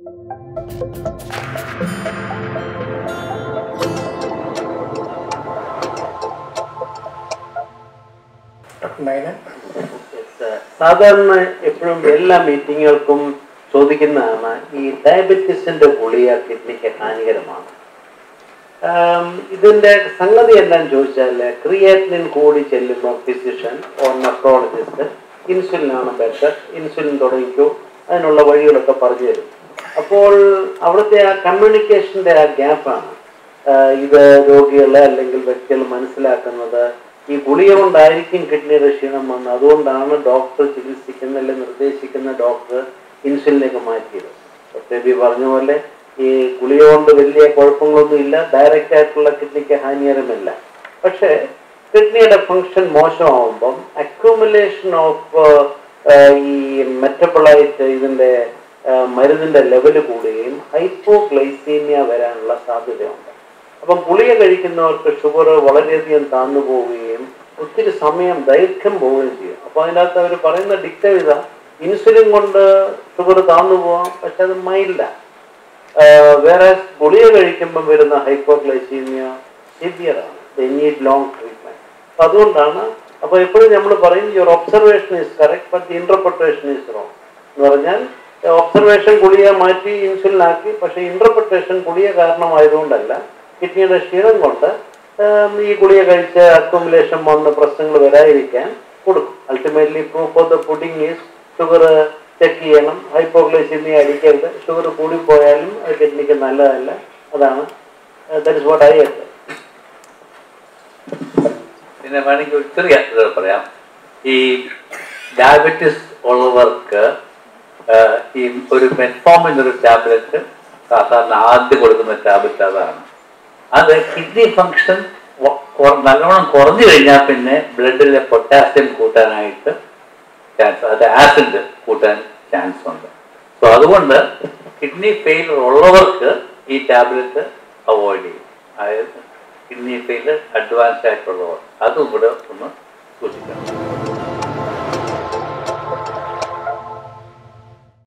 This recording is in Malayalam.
നയന് സാധാരണ എപ്പോഴും എല്ലാ മീറ്റിങ്ങുകൾക്കും ചോദിക്കുന്നതാണ് ഈ ഡയബറ്റീസിന്റെ ഗുളിക കിഡ്നിക്ക് ഹാനികരമാണ് ആം, ഇതിന്റെ സംഗതി എന്താന്ന് ചോദിച്ചാൽ ക്രിയാറ്റിനിൻ കൂടി ചെല്ലുമ്പോൾ ഫിസിഷ്യൻ ഓർ നെഫ്രോളജിസ്റ്റ് ഇൻസുലിനാണ് ബെറ്റർ ഇൻസുലിൻ തുടങ്ങിക്കോ അതിനുള്ള വഴികളൊക്കെ പറഞ്ഞു തരും അപ്പോൾ അവിടുത്തെ ആ കമ്മ്യൂണിക്കേഷന്റെ ആ ഗ്യാപ്പാണ് ഇത് രോഗികളെ അല്ലെങ്കിൽ വ്യക്തികൾ മനസ്സിലാക്കുന്നത് ഈ ഗുളിക കൊണ്ടായിരിക്കും കിഡ്നിയുടെ ക്ഷീണം വന്നത് അതുകൊണ്ടാണ് ഡോക്ടർ ചികിത്സിക്കുന്ന അല്ലെങ്കിൽ നിർദ്ദേശിക്കുന്ന ഡോക്ടർ ഇൻസുലിനൊക്കെ മാറ്റിയത് ബേബി പറഞ്ഞ പോലെ ഈ ഗുളിക കൊണ്ട് വലിയ കുഴപ്പങ്ങളൊന്നും ഇല്ല ഡയറക്റ്റ് ആയിട്ടുള്ള കിഡ്നിക്ക് ഹാനികരമല്ല പക്ഷേ കിഡ്നിയുടെ ഫങ്ഷൻ മോശമാവുമ്പം അക്യൂമുലേഷൻ ഓഫ് ഈ മെറ്റബിളൈറ്റ് ഇതിന്റെ ആ, മരുന്നിന്റെ ലെവൽ കൂടുകയും ഹൈപ്പോഗ്ലൈസീമിയ വരാനുള്ള സാധ്യതയുണ്ട് അപ്പം ഗുളിക കഴിക്കുന്നവർക്ക് ഷുഗർ വളരെയധികം താന്നു പോവുകയും ഒത്തിരി സമയം ദൈർഘ്യം പോവുകയും ചെയ്യും അപ്പോൾ അതിനകത്ത് അവർ പറയുന്ന ഡിക്റ്റേവ് ഇതാ ഇൻസുലിൻ കൊണ്ട് ഷുഗർ താന്നു പോവാം പക്ഷെ അത് മൈൽഡാണ് വേറെ ഗുളിക കഴിക്കുമ്പം വരുന്ന ഹൈപ്പോഗ്ലൈസീമിയ സിവിയർ ആണ് ദ നീഡ് ലോങ് ട്രീറ്റ്മെന്റ് അപ്പൊ അതുകൊണ്ടാണ് അപ്പൊ എപ്പോഴും നമ്മൾ പറയും your observation is correct but the interpretation is wrong എന്ന് പറഞ്ഞാൽ ഒബ്സർവേഷൻ ഗുളിക മാറ്റി ഇൻസുലിൻ ആക്കി പക്ഷെ ഇന്റർപ്രിട്ടേഷൻ ഗുളിക കാരണമായതുകൊണ്ടല്ല കിഡ്നിയുടെ ക്ഷീണം കൊണ്ട് ഉം, ഈ ഗുളിക കഴിച്ച് അക്യുമുലേഷൻ വന്ന് പ്രശ്നങ്ങൾ വരാതിരിക്കാൻ കൊടുക്കും ultimately proof of the pudding is sugar check ചെയ്യണം ഹൈപ്പോഗ്ലൈസിമിയ അടിക്കരുത് ഷുഗർ കൂടിപ്പോയാലും അത് കിഡ്നിക്ക് നല്ലതല്ല അതാണ് ദറ്റ് ഇസ് വാട്ട് ഐ എത്ത് പിന്നെ വേണമെങ്കിൽ ഒരു ചെറിയ ഇത് പറയാം ഈ ഡയബറ്റിസ് ഉള്ളവർക്ക് ആ, ഈ ഒരു മെറ്റ്ഫോമിൻ ഒരു ടാബ്ലറ്റ് സാധാരണ ആദ്യം കൊടുക്കുന്ന ടാബ്ലറ്റ് അതാണ് അത് കിഡ്നി ഫങ്ഷൻ നല്ലോണം കുറഞ്ഞു കഴിഞ്ഞാൽ പിന്നെ ബ്ലഡിലെ പൊട്ടാസ്യം കൂട്ടാനായിട്ട് ചാൻസ് അത് ആസിഡ് കൂട്ടാൻ ചാൻസ് ഉണ്ട് സോ അതുകൊണ്ട് കിഡ്നി ഫെയിലർ ഉള്ളവർക്ക് ഈ ടാബ്ലറ്റ് അവോയ്ഡ് ചെയ്യും അതായത് കിഡ്നി ഫെയിലർ അഡ്വാൻസ് ആയിട്ടുള്ളവർ അതും കൂടെ ഒന്ന് സൂക്ഷിക്കണം